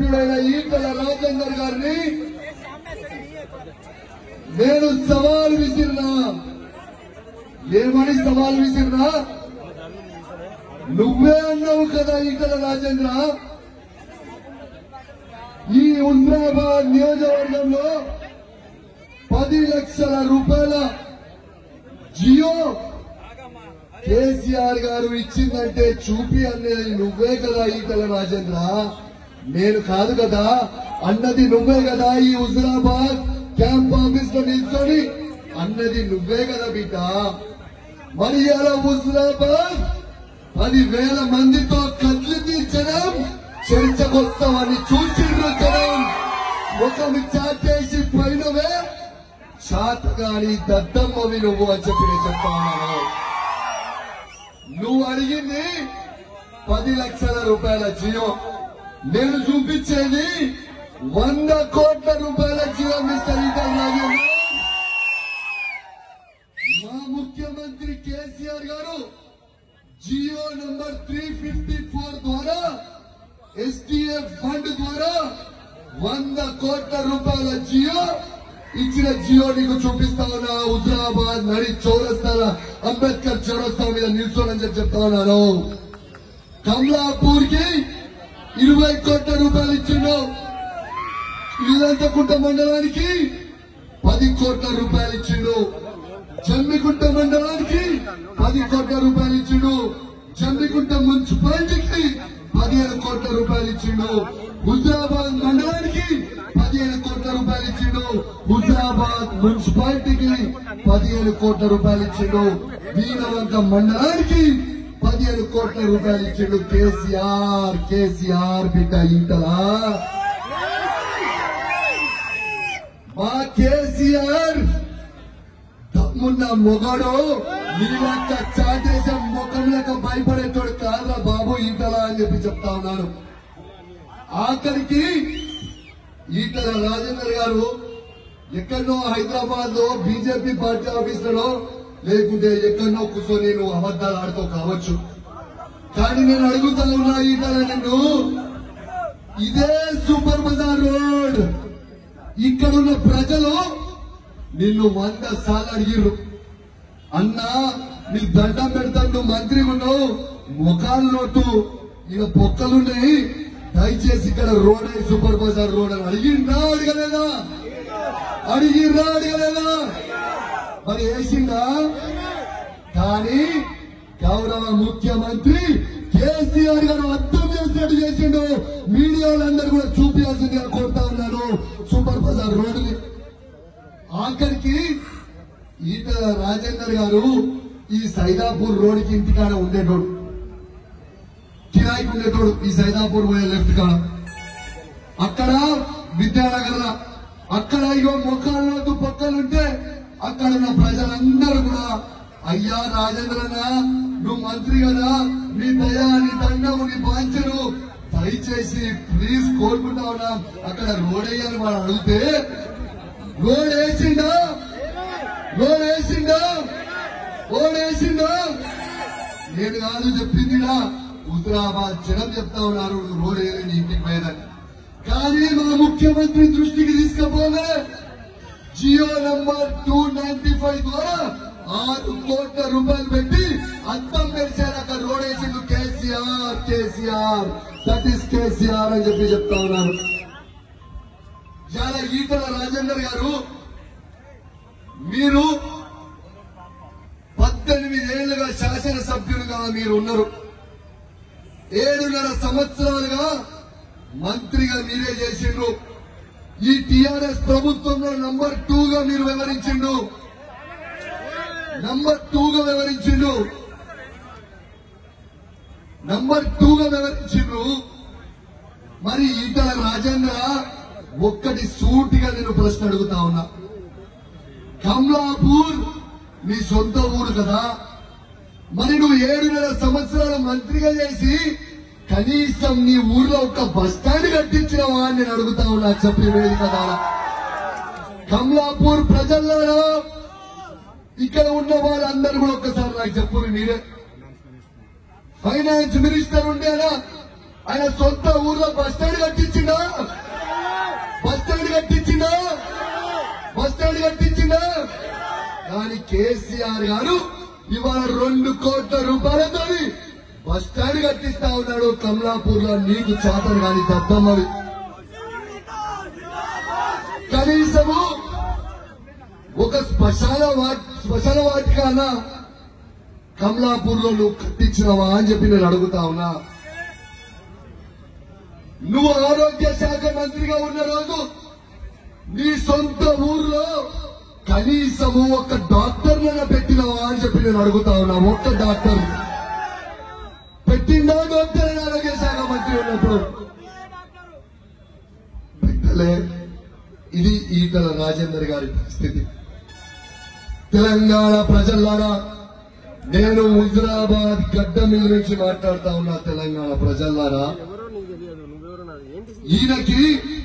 మంత్రుడైన ఈటల రాజేందర్ గారిని నేను సవాల్ విసిరినా ఏమని సవాల్ విసిరినా నువ్వే అన్నావు కదా ఈటల రాజేంద్ర ఈ హుస్నాబాద్ నియోజకవర్గంలో పది లక్షల రూపాయల జియో కేసీఆర్ గారు ఇచ్చిందంటే చూపి అనేది నువ్వే కదా ఈటల రాజేంద్ర నేను కాదు కదా అన్నది నువ్వే కదా ఈ హుజరాబాద్ క్యాంప్ ఆఫీస్ లో నిల్చొని అన్నది నువ్వే కదా బిడ్డ మరి అలా హుజరాబాద్ పదివేల మందితో కట్లు తీర్చడం చర్చకొస్తామని చూసిండ్రు జనం ముఖం చాటేసి పోయినవే చాతగాని దద్దమ్మవి నువ్వు అని చెప్పి నేను చెప్తా ఉన్నాను నువ్వు అడిగింది పది లక్షల రూపాయల జియో నేను చూపించేది వంద కోట్ల రూపాయల జియో మిస్టర్ ఈటల్ రాజేంద్ర మా ముఖ్యమంత్రి కేసీఆర్ గారు GO number three fifty four ద్వారా ఎస్టీఎఫ్ ఫండ్ ద్వారా వంద కోట్ల రూపాయల జియో ఇచ్చిన జియో నీకు చూపిస్తా ఉన్నా హుజరాబాద్ నడి చౌరస్తాల అంబేద్కర్ చౌరస్తా మీద నిల్చోనని చెప్పి చెప్తా ఉన్నాను కమలాపూర్ కి ఇరవై కోట్ల రూపాయలు ఇచ్చిండు ఇల్లంతకుంట మండలానికి పది కోట్ల రూపాయలు ఇచ్చిండు జమ్మికుంట మండలానికి పది కోట్ల రూపాయలు ఇచ్చిండు జమ్మికుంట మున్సిపాలిటీకి పదిహేను కోట్ల రూపాయలు ఇచ్చిండు హుజరాబాద్ మండలానికి పదిహేను కోట్ల రూపాయలు ఇచ్చిండు హుజరాబాద్ మున్సిపాలిటీకి పదిహేను కోట్ల రూపాయలు ఇచ్చిండు వీరవంక మండలానికి పదిహేను కోట్ల రూపాయలు ఇచ్చిండు కేసీఆర్ కేసీఆర్ బిడ్డ ఇంటలా మా కేసీఆర్ తమ్మున్న మొగడు నీ లెక్క చాటేసే ముఖం లెక్క భయపడేటోడు కాదురా బాబు ఈటలా అని చెప్పి చెప్తా ఉన్నాను ఆఖరికి ఈటల రాజేందర్ గారు ఎక్కడో హైదరాబాద్ లో బీజేపీ పార్టీ ఆఫీసులో లేకుంటే ఎక్కడో కూర్చొని నువ్వు అబద్దాలు ఆడుతూ కావచ్చు కానీ నేను అడుగుతా ఉన్నా ఈటల నిన్ను ఇదే సూపర్ బజార్ రోడ్ ఇక్కడున్న ప్రజలు నిన్ను వంద సార్లు అడిగిర్రు అన్నా నీ దండం పెడతాను నువ్వు మంత్రి ఉన్నావు ముఖాలు నోటు ఇక పొక్కలున్నాయి దయచేసి ఇక్కడ రోడ్ అయి సూపర్ బజార్ రోడ్ అని అడిగిండ్రా అడగలేదా అడిగిర్రా అడగలేదా మరి వేసిందా కానీ గౌరవ ముఖ్యమంత్రి కేసీఆర్ గారు అర్థం చేసినట్టు చేసిండు మీడియా వాళ్ళందరూ కూడా చూపించాల్సిందిగా కోరుతా ఉన్నాను సూపర్ బజార్ రోడ్డుని ఆఖరికి ఈట రాజేందర్ గారు ఈ సైదాపూర్ రోడ్డుకి ఇంటికాడ ఉండేటోడు కిరాయికి ఉండేటోడు ఈ సైదాపూర్ పోయే లెఫ్ట్ కాడ అక్కడ విద్యానగర్ అక్కడ ఇగో ముఖాలు పక్కలుంటే అక్కడ ఉన్న ప్రజలందరూ కూడా అయ్యా రాజేంద్రన్న నువ్వు మంత్రి కదా నీ దయా నీ దండము నీ బాంచను దయచేసి ప్లీజ్ కోరుకుంటా ఉన్నా అక్కడ రోడ్ వేయాలని వాడు అడిగితే రోడ్ వేసిండా రోడ్ వేసిండా రోడ్ వేసిండా నేను కాదు చెప్పిందిడా హుజరాబాద్ జనం చెప్తా ఉన్నారు రోడ్ వేయలేని ఇంటికి పోయేదని కానీ మా ముఖ్యమంత్రి దృష్టికి తీసుకుపోలే GO number two ninety five ద్వారా ఆరు కోట్ల రూపాయలు పెట్టి అద్దం పెరిచారు అక్కడ రోడ్ వేసిండు కేసీఆర్ కేసీఆర్ దట్ ఈస్ కేసీఆర్ అని చెప్పి చెప్తా ఉన్నారు చాలా ఈటల రాజేందర్ గారు మీరు పద్దెనిమిది ఏళ్లుగా శాసనసభ్యులుగా మీరు ఉన్నారు ఏడున్నర సంవత్సరాలుగా మంత్రిగా మీరే చేసిండ్రు ఈ టిఆర్ఎస్ ప్రభుత్వంలో నంబర్ టూగా మీరు వివరించిండు నంబర్ టూగా వివరించిండు నంబర్ టూగా వివరించిండ్రు మరి ఈటల రాజేంద్ర ఒక్కటి సూటిగా నేను ప్రశ్న అడుగుతా ఉన్నా కమలాపూర్ నీ సొంత ఊరు కదా మరి నువ్వు ఏడున్నర సంవత్సరాల మంత్రిగా చేసి కనీసం నీ ఊర్లో ఒక బస్ స్టాండ్ కట్టించినవా అని నేను అడుగుతా ఉన్నా చెప్పి వేదిక ద్వారా కమలాపూర్ ప్రజల్లో ఇక్కడ ఉన్న వాళ్ళందరూ కూడా ఒక్కసారి నాకు చెప్పు మీరే ఫైనాన్స్ మినిస్టర్ ఉండేనా ఆయన సొంత ఊర్లో బస్ స్టాండ్ కట్టించిందా కేసీఆర్ గారు ఇవాళ రెండు కోట్ల రూపాయలతో బస్ స్టాండ్ కట్టిస్తా ఉన్నాడు కమలాపూర్ లో నీకు చాతలు కాని దద్దమ్మవి కనీసము ఒక శ్మశాన వా- శ్మశాన వాటికాన కమలాపూర్ లో నువ్వు కట్టించినవా అని చెప్పి నేను అడుగుతా ఉన్నా నువ్వు ఆరోగ్య శాఖ మంత్రిగా ఉన్న రోజు నీ సొంత ఊర్లో కనీసము ఒక డాక్టర్లను పెట్టినవా అని చెప్పి నేను అడుగుతా ఉన్నా ఒక్క డాక్టర్ పెట్టిందా డాక్టర్ ఆరోగ్య శాఖ మంత్రి ఉన్నప్పుడు పెట్టలే ఇది ఈటల రాజేందర్ గారి పరిస్థితి తెలంగాణ ప్రజల్లారా నేను హుజరాబాద్ గడ్డ మీద నుంచి మాట్లాడుతా ఉన్నా తెలంగాణ ప్రజల్లారా ఎవరో నీకు తెలియదు నువ్వెవరో నాకు ఏంటి ఈయనకి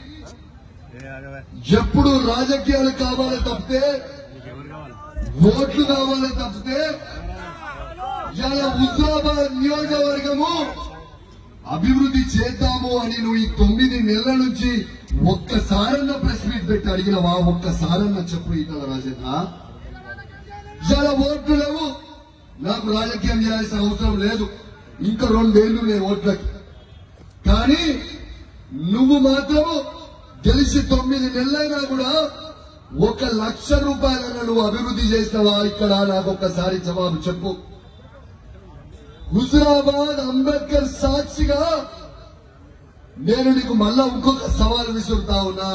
ఎప్పుడు రాజకీయాలు కావాలి తప్పితే ఓట్లు కావాలి తప్పితే ఇలా హుజరాబాద్ నియోజకవర్గము అభివృద్ధి చేద్దాము అని నువ్వు ఈ తొమ్మిది నెలల నుంచి ఒక్కసారన్న ప్రెస్ మీట్ పెట్టి అడిగినవా ఒక్కసారన్న చెప్పు ఈటల రాజేంద్ర ఇలా ఓట్లు లేవు నాకు రాజకీయం చేయాల్సిన అవసరం లేదు ఇంకా రెండేళ్లు నేను ఓట్లకి కానీ నువ్వు మాత్రం గెలిచి తొమ్మిది నెలలైనా కూడా ఒక లక్ష రూపాయలైనా నువ్వు అభివృద్ధి చేసినవా ఇక్కడ నాకు ఒక్కసారి జవాబు చెప్పు హుజరాబాద్ అంబేద్కర్ సాక్షిగా నేను నీకు మళ్ళా ఇంకొక సవాల్ విసురుతా ఉన్నా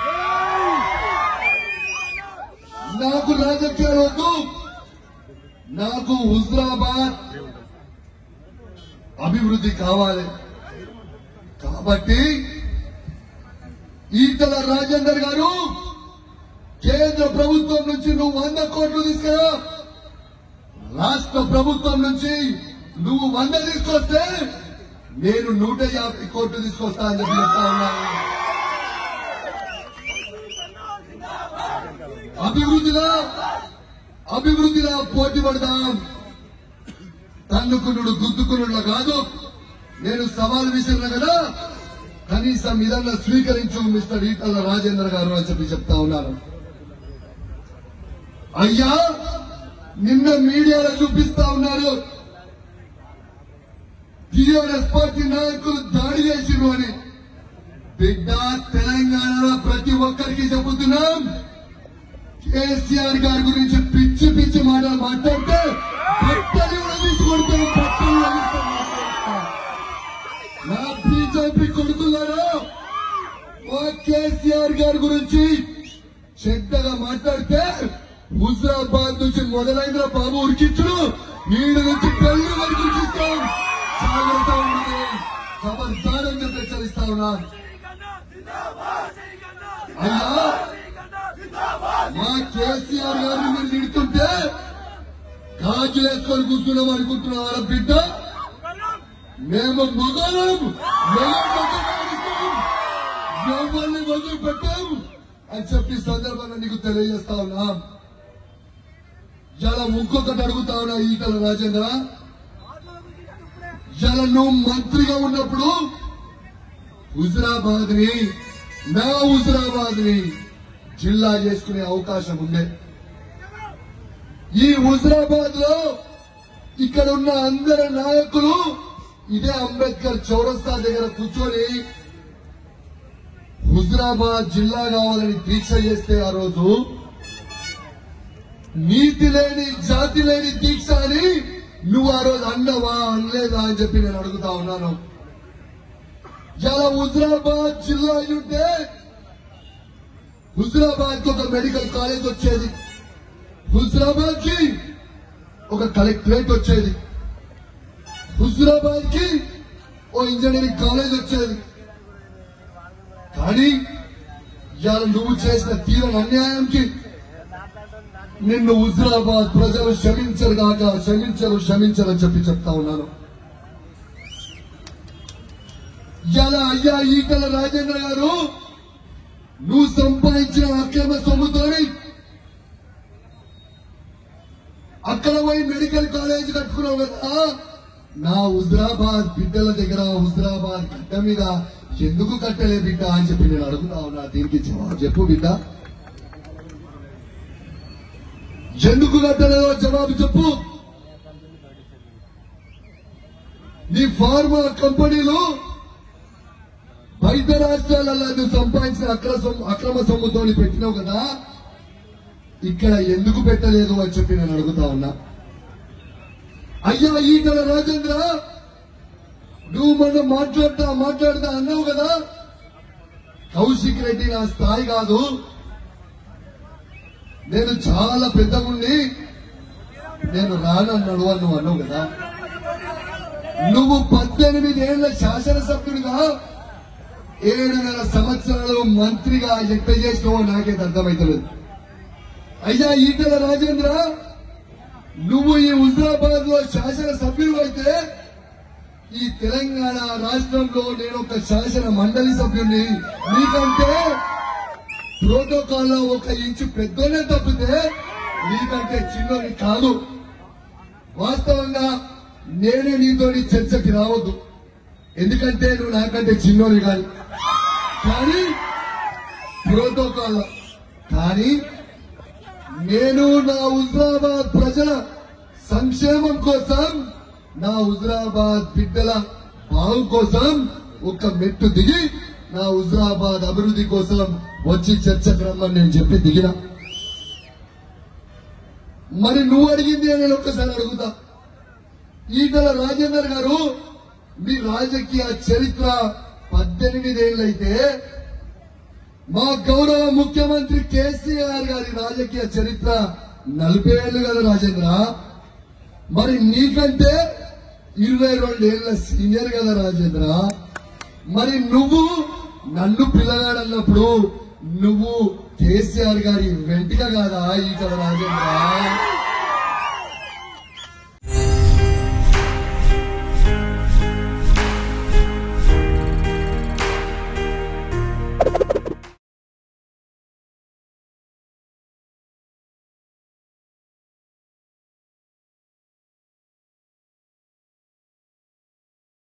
నాకు రాజకీయాలు వద్దు నాకు హుజరాబాద్ అభివృద్ధి కావాలి కాబట్టి ఈటల రాజేందర్ గారు కేంద్ర ప్రభుత్వం నుంచి నువ్వు వంద కోట్లు తీసుకురా రాష్ట్ర ప్రభుత్వం నుంచి నువ్వు వంద తీసుకొస్తే నేను నూట యాభై కోట్లు తీసుకొస్తా అని చెప్పి చెప్తా ఉన్నాను అభివృద్ధిలో అభివృద్ధిలో పోటీ పడదాం తన్నుకునుడు గుద్దుకునుడు కాదు నేను సవాల్ విసిరిన కదా కనీసం ఇదన్నా స్వీకరించు మిస్టర్ ఈటల రాజేంద్ర గారు అని చెప్పి చెప్తా ఉన్నాను అయ్యా నిన్న మీడియాలో చూపిస్తా ఉన్నారు టీఆర్ఎస్ పార్టీ నాయకులు దాడి చేసిరు అని బిడ్డ తెలంగాణలో ప్రతి ఒక్కరికి చెబుతున్నాం కేసీఆర్ గారి గురించి పిచ్చి పిచ్చి మాటలు మాట్లాడితే బట్టలు కూడా తీసుకొడతాం బట్టలు కూడా తీసుకొని నా బీజేపీ కొడుకున్నారా ఓ కేసీఆర్ గారి గురించి చెడ్డగా మాట్లాడితే హుజరాబాద్ నుంచి మొదలైన బాబు ఉరికించుడు ఈడు నుంచి పెళ్లి వరకు ఉరికిస్తాం జాగ్రత్త ఉన్నది ఖబర్దార్ అని చెప్పి హెచ్చరిస్తా ఉన్నాను అయ్యా మా కేసీఆర్ గారిని మీరు నిడుతుంటే గాజు వేసుకొని కూర్చున్నాం అనుకుంటున్నారా బిడ్డ మేము మగలం ఎవరిని వదిలి పెట్టాం అని చెప్పి ఈ సందర్భంగా నీకు తెలియజేస్తా ఉన్నాం ఇలా ఇంకొకటి అడుగుతా ఉన్నా ఈటల రాజేంద్ర ఇలా నువ్వు మంత్రిగా ఉన్నప్పుడు హుజరాబాద్ ని నా హుజరాబాద్ ని జిల్లా చేసుకునే అవకాశం ఉండే ఈ హుజరాబాద్ లో ఇక్కడ ఉన్న అందరి నాయకులు ఇదే అంబేద్కర్ చౌరస్తా దగ్గర కూర్చొని హుజరాబాద్ జిల్లా కావాలని దీక్ష చేస్తే ఆ రోజు నీతి లేని జాతి లేని దీక్ష అని నువ్వు ఆ రోజు అన్నవా అనలేదా అని చెప్పి నేను అడుగుతా ఉన్నాను ఇలా హుజరాబాద్ జిల్లా ఉంటే హుజరాబాద్ కి ఒక మెడికల్ కాలేజ్ వచ్చేది హుజరాబాద్ కి ఒక కలెక్టరేట్ వచ్చేది హుజరాబాద్ కి ఓ ఇంజనీరింగ్ కాలేజ్ వచ్చేది కానీ ఇవాళ నువ్వు చేసిన తీరని అన్యాయంకి నిన్ను హుజరాబాద్ ప్రజలు క్షమించరు కాక క్షమించరు క్షమించరు అని చెప్పి చెప్తా ఉన్నాను ఇలా అయ్యా ఈటల రాజేంద్ర గారు నువ్వు సంపాదించిన అక్రమ సొమ్ముతోని అక్కడ పోయి మెడికల్ కాలేజ్ కట్టుకున్నావు కదా నా హుజరాబాద్ బిడ్డల దగ్గర హుజరాబాద్ గడ్డ మీద ఎందుకు కట్టలే బిడ్డ అని చెప్పి నేను అడుగుతా ఉన్నా దీనికి జవాబు చెప్పు బిడ్డ ఎందుకు కట్టలేదో జవాబు చెప్పు నీ ఫార్మా కంపెనీలు బయట రాష్ట్రాలలో నువ్వు సంపాదించిన అక్ర సొమ్ము- అక్రమ సొమ్ముతో పెట్టినావు కదా ఇక్కడ ఎందుకు పెట్టలేదు అని చెప్పి నేను అడుగుతా ఉన్నా అయ్యా ఈటల రాజేంద్ర నువ్వు మొన్న మాట్లాడతా మాట్లాడతా అన్నావు కదా కౌశిక్ రెడ్డి నా స్థాయి కాదు నేను చాలా పెద్దగుండి నేను రానన్నాడు అని నువ్వు అన్నావు కదా నువ్వు పద్దెనిమిది ఏళ్ల శాసనసభ్యుడిగా ఏడున్నర సంవత్సరాలు మంత్రిగా ఎట్ట చేసినావో నాకైతే అర్థమైతలేదు అయ్యా ఈటల రాజేంద్ర నువ్వు ఈ హుజరాబాద్ లో శాసనసభ్యుడు అయితే ఈ తెలంగాణ రాష్ట్రంలో నేను ఒక శాసన మండలి సభ్యుడిని నీకంటే ప్రోటోకాల్ లో ఒక ఇంచు పెద్దోనే తప్పితే నీకంటే చిన్నోని కాదు వాస్తవంగా నేనే నీతోని చర్చకి రావద్దు ఎందుకంటే నువ్వు నాకంటే చిన్నోని కాదు కానీ ప్రోటోకాల్ లో. కానీ నేను నా హుజరాబాద్ ప్రజల సంక్షేమం కోసం నా హుజరాబాద్ బిడ్డల బాగు కోసం ఒక మెట్టు దిగి నా హుజరాబాద్ అభివృద్ధి కోసం వచ్చి చర్చకు రమ్మని నేను చెప్పి దిగిన మరి నువ్వు అడిగింది అని నేను ఒక్కసారి అడుగుతా ఈటల రాజేందర్ గారు మీ రాజకీయ చరిత్ర పద్దెనిమిదేళ్లైతే మా గౌరవ ముఖ్యమంత్రి కేసీఆర్ గారి రాజకీయ చరిత్ర నలభై ఏళ్ళు కదా రాజేంద్ర మరి నీకంటే ఇరవై రెండేళ్ల సీనియర్ కదా రాజేంద్ర మరి నువ్వు నన్ను పిల్లగాడన్నప్పుడు నువ్వు కేసీఆర్ గారి వెంటిగా కాదా ఈటల రాజేంద్ర